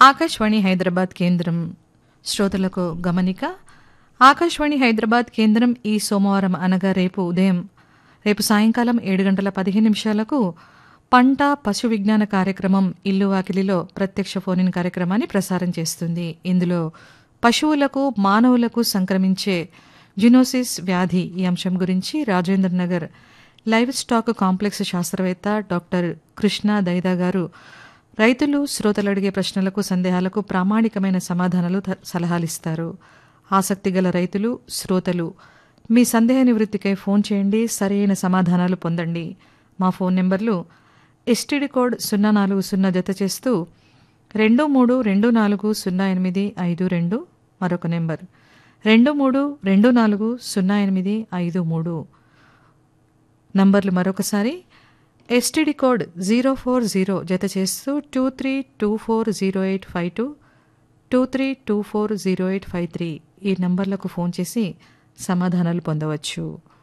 ఆకాశవాణి హైదరాబాద్ కేంద్రం శ్రోతలకు గమనిక ఆకాశవాణి హైదరాబాద్ కేంద్రం ఈ సోమవారం అనగా రేపు ఉదయం రేపు సాయంకాలం ఏడు గంటల పదిహేను నిమిషాలకు పంట పశు విజ్ఞాన కార్యక్రమం ఇల్లు వాకిలిలో ప్రత్యక్ష ఫోన్ కార్యక్రమాన్ని ప్రసారం చేస్తుంది ఇందులో పశువులకు మానవులకు సంక్రమించే జినోసిస్ వ్యాధి ఈ అంశం గురించి Rajendra Nagar livestock complex శాస్త్రవేత్త డాక్టర్ కృష్ణ దైదా గారు రైతులు శ్రోతలు అడిగే ప్రశ్నలకు సందేహాలకు ప్రామాణికమైన సమాధానాలు త- సలహాలిస్తారు ఆసక్తి గల రైతులు శ్రోతలు మీ సందేహ నివృత్తికై ఫోన్ చేయండి సరైన సమాధానాలు పొందండి మా ఫోన్ నెంబర్లు ఎస్టీడీ కోడ్ సున్నా నాలుగు సున్నా జత చేస్తూ రెండు మూడు రెండు నాలుగు సున్నా ఎనిమిది ఐదు రెండు మరొక నెంబర్ రెండు మూడు రెండు నాలుగు సున్నా ఎనిమిది ఐదు మూడు నంబర్లు మరొకసారి STD code zero four zero జత చేస్తూ two three two four zero eight five two two three two four zero eight five three ఈ నంబర్లకు ఫోన్ చేసి సమాధానాలు పొందవచ్చు